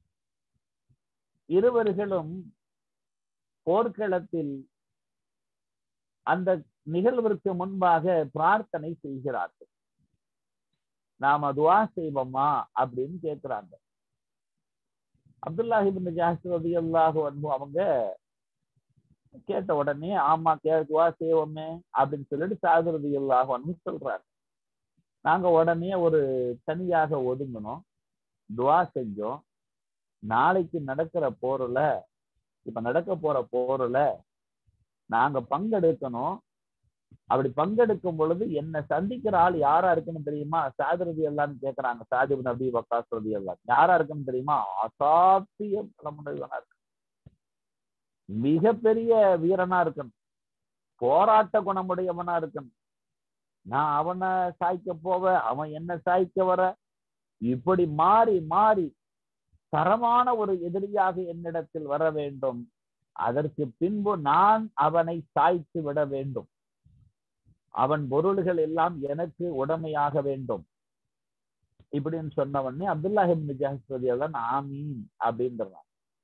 இருவர்களும் போர்க்களத்தில் அந்த நிகழ்விற்கு முன்பாக பிரார்த்தனை செய்கிறார்கள் நாம துவா செய்வோமா அப்படின்னு கேட்கிறாங்க அப்துல்லாஹிபின் ஜாஸ்தி அல்லாஹு அன்பு அவங்க கேட்ட உடனே ஆமா கே துவா செய்வோமே அப்படின்னு சொல்லிட்டு சாதுரதி அல்லாஹு அன்பு சொல்றாங்க நாங்க உடனே ஒரு தனியாக ஒதுங்கணும் துவா செஞ்சோம் நாளைக்கு நடக்கிற போர்ல இப்ப நடக்க போற போர்ல நாங்க பங்கெடுக்கணும் அப்படி பங்கெடுக்கும் பொழுது என்ன சந்திக்கிற ஆள் யாரா இருக்குன்னு தெரியுமா சாதிரதி எல்லாம்னு கேக்குறாங்க சாதிப் நபி வக்காஸ் ரதி எல்லாம் யாரா இருக்குன்னு தெரியுமா அசாத்திய தலைமுறைவனா இருக்கு மிகப்பெரிய வீரனா இருக்கணும் போராட்ட குணமுடையவனா இருக்கணும் நான் அவனை சாய்க்க போவ அவன் என்ன சாய்க்க வர இப்படி மாறி மாறி தரமான ஒரு எதிரியாக என்னிடத்தில் வர வேண்டும் அதற்கு பின்பு நான் அவனை சாய்த்து விட வேண்டும் அவன் பொருள்கள் எல்லாம் எனக்கு உடமையாக வேண்டும் இப்படின்னு சொன்ன உடனே அப்துல்லாஹிம் ஜஹஸ்வதியெல்லாம் ஆமீன் அப்படின்றான்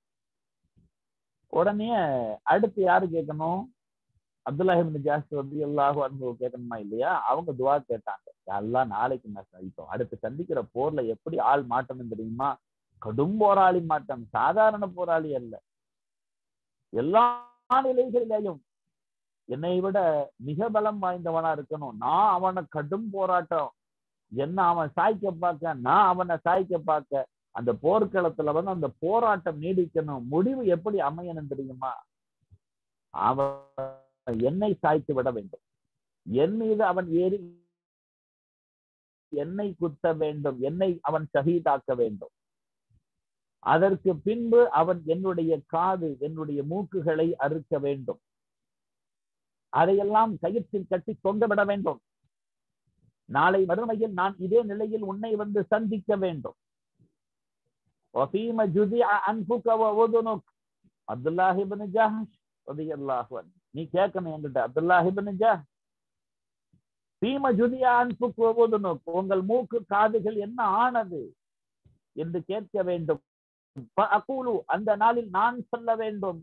உடனே அடுத்து யாரு கேட்கணும் அப்துல்லாஹிம் ஜாஸ்தி எல்லாஹு அன்பு கேட்கணுமா இல்லையா அவங்க துவா கேட்டாங்க எல்லாம் நாளைக்கு நான் சந்திப்போம் அடுத்து சந்திக்கிற போர்ல எப்படி ஆள் மாட்டணும் தெரியுமா கடும் போராளி மாட்டம் சாதாரண போராளி அல்ல எல்லா நிலைகளிலேயும் என்னை விட மிக பலம் வாய்ந்தவனா இருக்கணும் நான் அவனை கடும் போராட்டம் என்ன அவன் சாய்க்க பார்க்க நான் அவனை சாய்க்க பார்க்க அந்த போர்க்களத்துல வந்து அந்த போராட்டம் நீடிக்கணும் முடிவு எப்படி அமையணும் தெரியுமா அவன் என்னை சாய்த்து விட வேண்டும் என் மீது அவன் ஏறி என்னை குத்த வேண்டும் என்னை அவன் ஷஹீதாக்க வேண்டும் அதற்கு பின்பு அவன் என்னுடைய காது என்னுடைய மூக்குகளை அறுக்க வேண்டும் அதையெல்லாம் கயிற்றில் கட்டி தொங்கவிட வேண்டும் நாளை மறுமையில் நான் இதே நிலையில் உன்னை வந்து சந்திக்க வேண்டும் அப்துல்லாஹிபின் ஜஹஷ் நீ கேட்கணும் என்கிட்ட அப்துல்லாஹிபின் ஜஹ் பீம ஜுதியா அன்புக்கு உங்கள் மூக்கு காதுகள் என்ன ஆனது என்று கேட்க வேண்டும் அகூலு அந்த நாளில் நான் சொல்ல வேண்டும்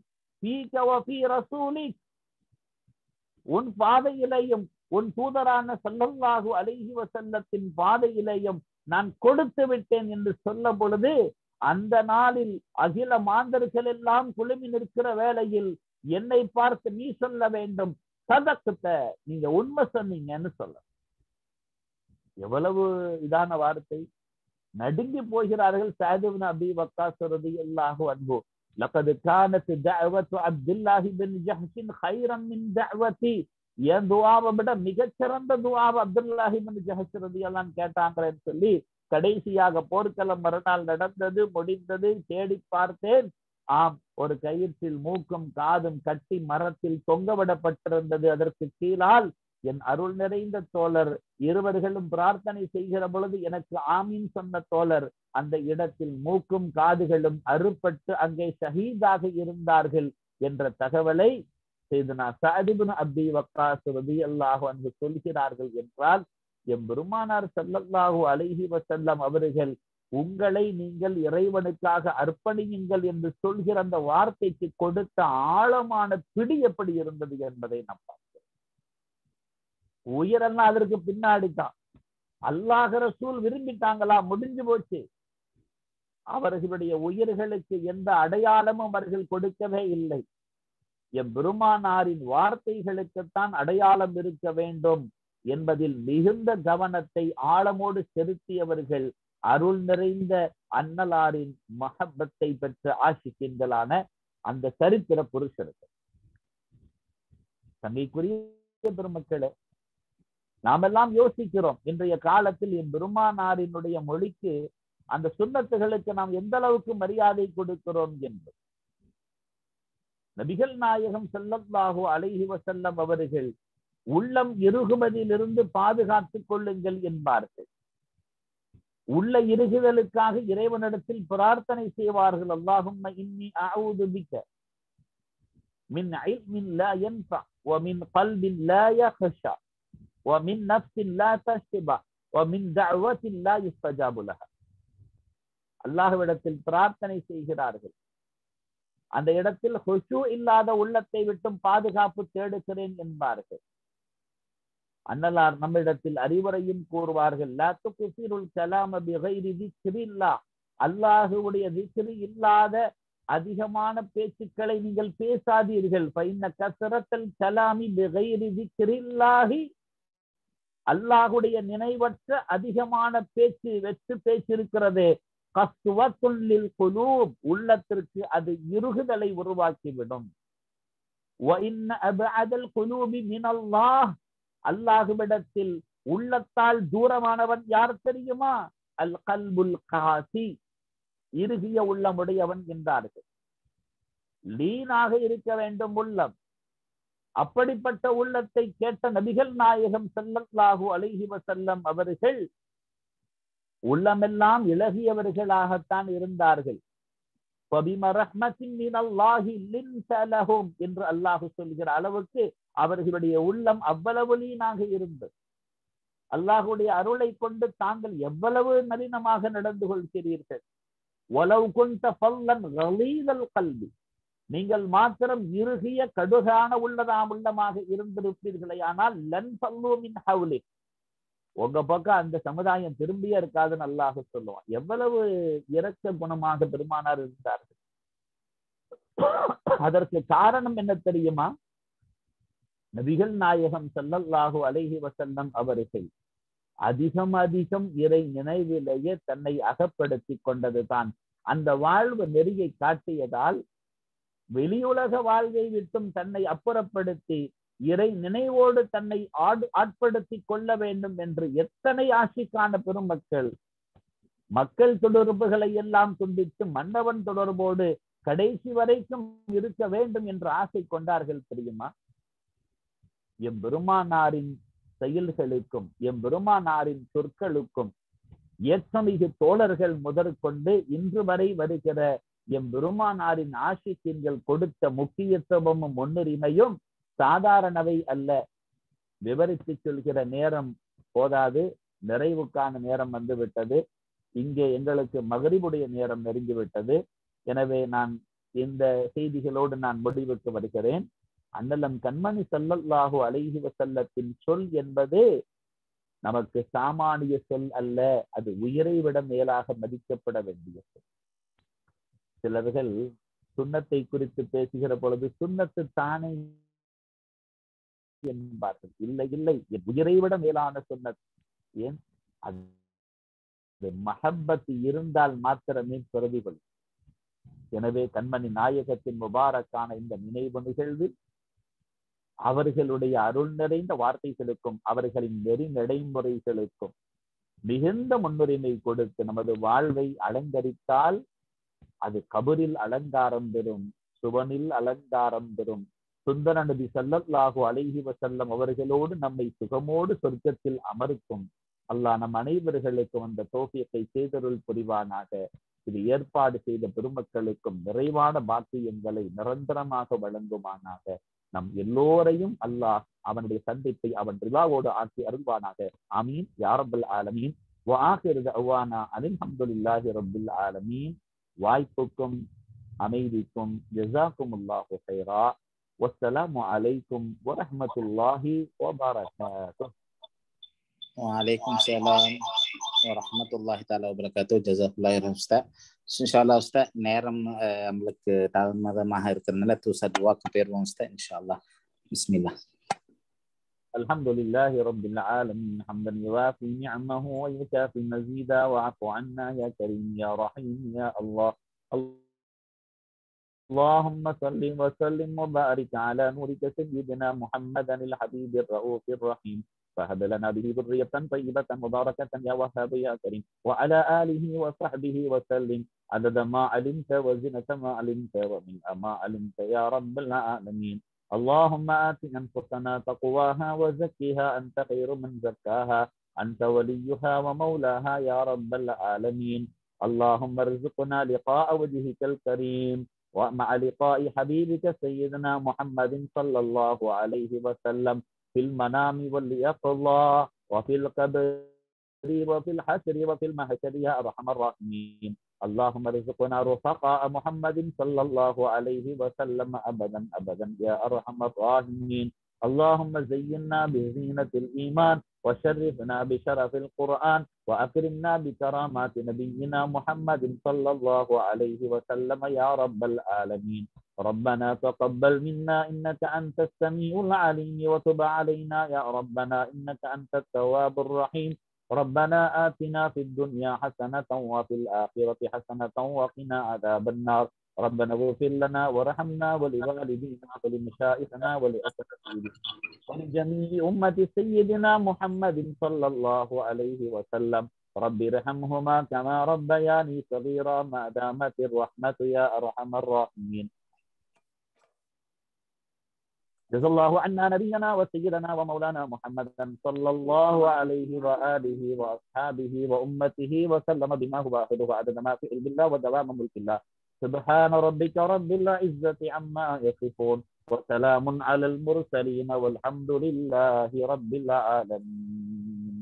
உன் பாதையிலேயும் உன் தூதரான சல்லல்லாஹு அலைஹி வசல்லத்தின் பாதையிலேயும் நான் கொடுத்து விட்டேன் என்று சொல்ல பொழுது அந்த நாளில் அகில மாந்தர்கள் எல்லாம் குழுமி நிற்கிற வேளையில் என்னை பார்த்து நீ சொல்ல வேண்டும் சதக்கத்த நீங்க உண்மை சொன்னீங்கன்னு சொல்ல எவ்வளவு இதான வார்த்தை நடுங்கி போகிறார்கள் சாதுபின் அபி வக்காஸ் ரலியல்லாஹு அன்ஹு لقد كانت دعوة عبد الله بن جحش خيرا من دعوة என் துவாவை விட மிகச்சிறந்த துவாவை அப்துல்லாஹிபின் ஜஹஸ்ரதி எல்லாம் கேட்டாங்களேன்னு சொல்லி கடைசியாக போர்க்களம் மறுநாள் நடந்தது முடிந்தது தேடி பார்த்தேன் ஆம் ஒரு கயிற்றில் மூக்கும் காதும் கட்டி மரத்தில் தொங்கவிடப்பட்டிருந்தது அதற்கு கீழால் என் அருள் நிறைந்த தோழர் இருவர்களும் பிரார்த்தனை செய்கிற பொழுது எனக்கு ஆமீன் சொன்ன தோழர் அந்த இடத்தில் மூக்கும் காதுகளும் அறுப்பட்டு அங்கே ஷஹீதாக இருந்தார்கள் என்ற தகவலை செய்தனா சாதிபின் அப்தி வக்காஸ் ரதியல்லாஹு அன்பு சொல்கிறார்கள் என்றால் எம் பெருமானார் ஸல்லல்லாஹு அலைஹி வஸல்லம் அவர்கள் உங்களை நீங்கள் இறைவனுக்காக அர்ப்பணியுங்கள் என்று சொல்கிற அந்த வார்த்தைக்கு கொடுத்த ஆழமான பிடி எப்படி இருந்தது என்பதை நாம் பார்க்கிறோம் உயிரெல்லாம் அதற்கு பின்னாடி தான் அல்லாஹ் ரசூல் விரும்பிட்டாங்களா முடிஞ்சு போச்சு அவர்களுடைய உயிர்களுக்கு எந்த அடையாளமும் அவர்கள் கொடுக்கவே இல்லை எம் பெருமானாரின் வார்த்தைகளுக்குத்தான் அடையாளம் இருக்க வேண்டும் என்பதில் மிகுந்த கவனத்தை ஆழமோடு செலுத்தியவர்கள் அருள் நிறைந்த அன்னலாரின் மஹப்பத்தை பெற்ற ஆசிக்கின்களான அந்த சரித்திர புருஷர்கள் தங்கைக்குரிய பெருமக்களே நாமெல்லாம் யோசிக்கிறோம் இன்றைய காலத்தில் என் பெருமானாரினுடைய மொழிக்கு அந்த சுண்ணத்துகளுக்கு நாம் எந்த அளவுக்கு மரியாதை கொடுக்கிறோம் என்பது நபிகள் நாயகம் செல்லல்லாஹோ அலைஹி வசல்லம் அவர்கள் உள்ளம் இறுகுவதிலிருந்து பாதுகாத்துக் கொள்ளுங்கள் என்பார்கள் உள்ள இறுகுதலுக்காக இறைவனிடத்தில் பிரார்த்தனை செய்வார்கள் அல்லாஹும் இன்னி அஊது பிக்க மின் இல்மின் லா யன்ஃபா ومن قلب لا يخشى ومن نفس لا تشبع ومن دعوة لا يستجاب لها அல்லாஹ்விடத்தில் பிரார்த்தனை செய்கிறார்கள் அந்த இடத்தில் ஹுஷு இல்லாத உள்ளத்தை விட்டும் பாதுகாப்பு தேடுகிறேன் என்பார்கள் அன்னலார் நம்மிடத்தில் அறிவுரையும் கூறுவார்கள் லா துக்ஸிருல் கலாம பிகைரி திக்ரில்லா அல்லாஹுவுடைய திக்ரி இல்லாத அதிகமான பேச்சுக்களை நீங்கள் பேசாதீர்கள் பைன்ன கசரத்தல் கலாமி பிகைரி திக்ரில்லாஹி அல்லாஹுடைய நினைவற்ற அதிகமான பேச்சு வெற்று பேச்சு இருக்கிறது கஸ்வத்துள்ளில் குலூப் உள்ளத்திற்கு அது இறுகுதலை உருவாக்கிவிடும் அல்லாஹுவிடத்தில் உள்ளத்தால் தூரமானவன் யார் தெரியுமா அல் கல்புல் காசி இறுகிய உள்ளமுடையவன் என்றார்கள் லீனாக இருக்க வேண்டும் உள்ளம் அப்படிப்பட்ட உள்ளத்தை கேட்ட நபிகள் நாயகம் செல்லல்லாஹு அலைஹி வசல்லம் அவர்கள் உள்ளமெல்லாம் இளகியவர்களாகத்தான் இருந்தார்கள் என்று அல்லாஹு சொல்கிற அளவுக்கு அவர்களுடைய உள்ளம் அவ்வளவு லீனாக இருந்தது அல்லாஹுடைய அருளை கொண்டு தாங்கள் எவ்வளவு நளினமாக நடந்து கொள்கிறீர்கள் ஒலவு கொண்ட பல்லன் கல்வி நீங்கள் மாத்திரம் இறுகிய கடுகான உள்ளதாம் உள்ளமாக இருந்திருப்பீர்களே ஆனால் லன் பல்லூமின் ஹவுலி உங்க பக்கம் அந்த சமுதாயம் திரும்பியே இருக்காதுன்னு அல்லாஹ் சொல்லுவான் எவ்வளவு இரக்க குணமாக பெருமானார் இருந்தார்கள் அதற்கு காரணம் என்ன தெரியுமா நபிகள் நாயகம் செல்லல்லாஹு அலைஹி வசல்லம் அவர்கள் அதிகம் அதிகம் இறை நினைவிலேயே தன்னை அகப்படுத்தி கொண்டதுதான் அந்த வாழ்வு நெறியை காட்டியதால் வெளியுலக வாழ்வை விட்டும் தன்னை அப்புறப்படுத்தி இறை நினைவோடு தன்னை ஆடு ஆட்படுத்தி கொள்ள வேண்டும் என்று எத்தனை ஆட்சிக்கான பெருமக்கள் மக்கள் தொடர்புகளை எல்லாம் துண்டித்து மன்னவன் தொடர்போடு கடைசி வரைக்கும் இருக்க வேண்டும் என்று ஆசை கொண்டார்கள் தெரியுமா எம் பெருமானாரின் செயல்களுக்கும் எம் பெருமானாரின் சொற்களுக்கும் ஏற்றமிகு தோழர்கள் முதற்கொண்டு இன்று வரை வருகிற எம் பெருமானாரின் ஆசிக்கியங்கள் கொடுத்த முக்கியத்துவமும் முன்னுரிமையும் சாதாரணவை அல்ல விவரித்து சொல்கிற நேரம் போதாது நிறைவுக்கான நேரம் வந்து விட்டது இங்கே எங்களுக்கு மகரிபுடைய நேரம் நெருங்கி விட்டது எனவே நான் இந்த செய்திகளோடு நான் முடிவுக்கு வருகிறேன் அண்ணலம் கண்மணி சல்லல்லாஹு அலைஹி வசல்லத்தின் சொல் என்பது நமக்கு சாமானிய சொல் அல்ல அது உயிரை விட மேலாக மதிக்கப்பட வேண்டிய சொல் சிலர்கள் சுண்ணத்தை குறித்து பேசுகிற பொழுது சுண்ணத்து தானே என்பார்கள் இல்லை இல்லை என் உயிரை விட மேலான சுண்ணத் ஏன் அது மஹப்பத் இருந்தால் மாத்திரமே பிரதிபலி எனவே கண்மணி நாயகத்தின் முபாரக்கான இந்த நினைவு நிகழ்வில் அவர்களுடைய அருள் நிறைந்த வார்த்தைகளுக்கும் அவர்களின் நெறி நடைமுறைகளுக்கும் மிகுந்த முன்னுரிமை கொடுத்து நமது வாழ்வை அலங்கரித்தால் அது கபரில் அலங்காரம் பெறும் சுவனில் அலங்காரம் பெறும் சுந்தர நபி ஸல்லல்லாஹு அலைஹி வஸல்லம் அவர்களோடு நம்மை சுகமோடு சொர்க்கத்தில் அமர்த்தும் அல்லாஹ் நம் அனைவர்களுக்கும் அந்த தோஃபியத்தை செய்தருள் புரிவானாக இது ஏற்பாடு செய்த பெருமக்களுக்கும் நிறைவான பாக்கியங்களை நிரந்தரமாக வழங்குவானாக நம் எல்லோரையும் அல்லாஹ் அவனுடைய சந்திப்பை அவன் ரிவாவோடு ஆக்கி அருள்வானாக ஆமீன் யாரபல் ஆலமீன் وآخر دعوانا أن الحمد لله رب العالمين வாய்ப்புக்கும் அமைதிக்கும் ஜசாக்குமுல்லாஹு ஹைரா வஸ்ஸலாமு அலைக்கும் வரஹ்மத்துல்லாஹி வபரகாத்துஹ் வலைக்கும் சலாம் வரமத்துல்லாஹி தாலா வபரகாத்து ஜசாக்குல்லாஹி உஸ்தாத் இன்ஷால்லா உஸ்தாத் நேரம் அஹ், நம்மளுக்கு தாமதமாக இருக்கிறதுனால தூசா துவாக்கு போயிருவோம் உஸ்தாத் இன்ஷால்லா பிஸ்மில்லா الحمد لله رب العالمين حمدا يوافي نعمه ويكافي مزيدا واعف عنا يا كريم يا رحيم يا الله اللهم صل وسلم وبارك على نورك سيدنا محمدا الحبيب الرؤوف الرحيم فهب لنا به ذرية طيبة مباركة يا وهاب يا كريم وعلى آله وصحبه وسلم عدد ما علمت وزنة ما علمت ومن ما علمت يا رب العالمين اللهم آت أنفسنا تقواها وزكها أنت خير من زكاها أنت وليها ومولاها يا رب العالمين اللهم ارزقنا لقاء وجهك الكريم ومع لقاء حبيبك سيدنا محمد صلى الله عليه وسلم في المنام واليقظة وفي القبر وفي الحشر وفي المحشر يا أرحم الراحمين اللهم ارزقنا رفقاء محمد صلى الله عليه وسلم أبدا أبدا يا أرحم الراحمين اللهم زينا بزينة الإيمان وشرفنا بشرف القرآن وأكرمنا بكرامات نبينا محمد صلى الله عليه وسلم يا رب العالمين ربنا تقبل منا إنك أنت السميع العليم وتب علينا يا ربنا إنك أنت التواب الرحيم ربنا آتنا في الدنيا حسنة وفي الآخرة حسنة وقنا عذاب النار ربنا اغفر لنا وارحمنا ولوالدينا ولمشائخنا ولأساتذتنا ولجميع أمة سيدنا محمد صلى الله عليه وسلم رب ارحمهما كما ربياني صغيرا ما دامت الرحمة يا أرحم الراحمين جزا الله عنا نبينا وسيدنا ومولانا محمدا صلى الله عليه وآله وأصحابه وأمته وسلم بما هو آخره عدد ما في علم الله ودوام ملك الله سبحان ربك رب العزة عما يصفون وسلام على المرسلين والحمد لله رب العالمين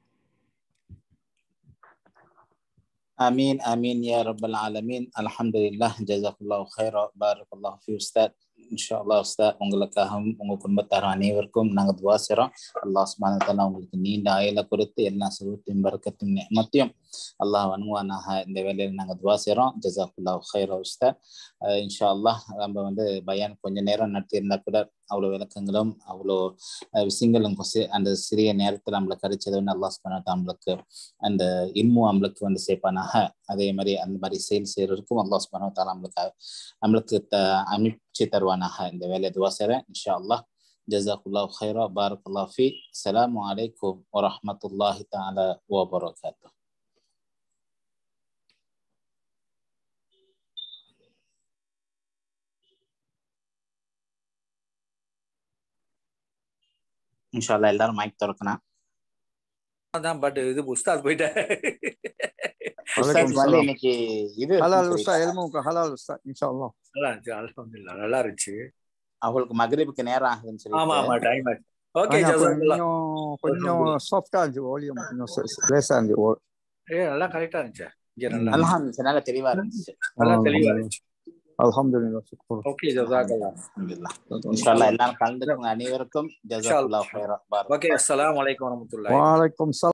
آمين آمين يا رب العالمين الحمد لله جزاك الله خيرا بارك الله في أستاذ இன்ஷா அல்லாஹ் உஸ்தாத் உங்களுக்காகவும் உங்க குடும்பத்தார் அனைவருக்கும் நாங்க துவா செய்றோம் அல்லாஹ் சுப்ஹானஹு வ தஆலா உங்களுக்கு நீண்ட ஆயுள கொடுத்து எல்லா சுகத்தையும் பரக்கத்தையும் நியமத்தையும் அல்லாஹ் வணங்குவானாக இந்த வேலையில நாங்க துவா செய்றோம் ஜஸாக்குல்லாஹ் ஹைரா உஸ்தாத் அஹ் இன்ஷா அல்லாஹ் நம்ம வந்து பயான் கொஞ்ச நேரம் நடத்தியிருந்தா கூட அவ்வளோ விளக்கங்களும் அவ்வளோ அஹ் விஷயங்களும் கொசி- அந்த சிறிய நேரத்தில் நம்மளுக்கு கிடைச்சது வந்து அல்லாஹ் சுப்ஹானஹு வ தஆலா நம்மளுக்கு அந்த இன்னும் நம்மளுக்கு வந்து சேர்ப்பானாக அதே மாதிரி அந்த மாதிரி செயல் செய்யறதுக்கும் அல்லாஹ் சுப்ஹானஹு வ தஆலா நம்மளுக்கு நம்மளுக்கு த- அமைச்சு தருவானாக இந்த வேலையை துவா செய்றேன் இன்ஷா அல்லாஹ் ஜஸாக்குல்லாஹ் ஹைரா பாரக்குல்லாஹ் ஃபி அஸ்ஸலாமு அலைக்கும் வரஹ்மத்துல்லாஹி தஆலா வபரகாத்துஹு இன்ஷா அல்லாஹ் எல்லாரும் மைக் திறக்கணும் தான் பட் இது உஸ்தாத் போயிட்டாரு உஸ்தாத் வந்து சலாம். இன்னைக்கு இது ஹலால் இருக்குன்னு உஸ்தா சொல்லிட்டாங்க. எல்முக ஹலால் உஸ்தா இன்ஷா அல்லாஹ் நல்லா இருந்துச்சு அல்ஹம்துலில்லாஹ் நல்லா இருந்துச்சு அவங்களுக்கு மகரிபுக்கு நேரம் ஆகுதுன்னு ஆமா ஆமா சொல்லிட்டு டைம் ஆச்சு ஓகே ஆனா ஜசாக்கல்லா கொஞ்சம் கொஞ்சம் சாஃப்டா இருந்துச்சு வால்யூம் கொஞ்சம் ச- லேசா இருந்துச்சு ஓ- ஏ நல்லா கரெக்டா இருந்துச்சு இங்க நல்லா ம். அல்ஹம்துலில்லாஹ் நல்லா தெளிவா இருந்துச்சு நல்லா தெளிவா இருந்துச்சு அல்ஹம்துலில்லாஹ் சுக்ர் ஓகே ஜசாக்கல்லா அல்ஹம்துலில்லாஹ் இன்ஷா அல்லாஹ் எல்லாரும் கலந்துக்கோங்க அனைவருக்கும் ஜஸாக்குல்லாஹ் ஹைரா பாரக் ஓகே அஸ்ஸலாமு அலைக்கும் வரஹ்மத்துல்லாஹி வலைக்கும் சலாம்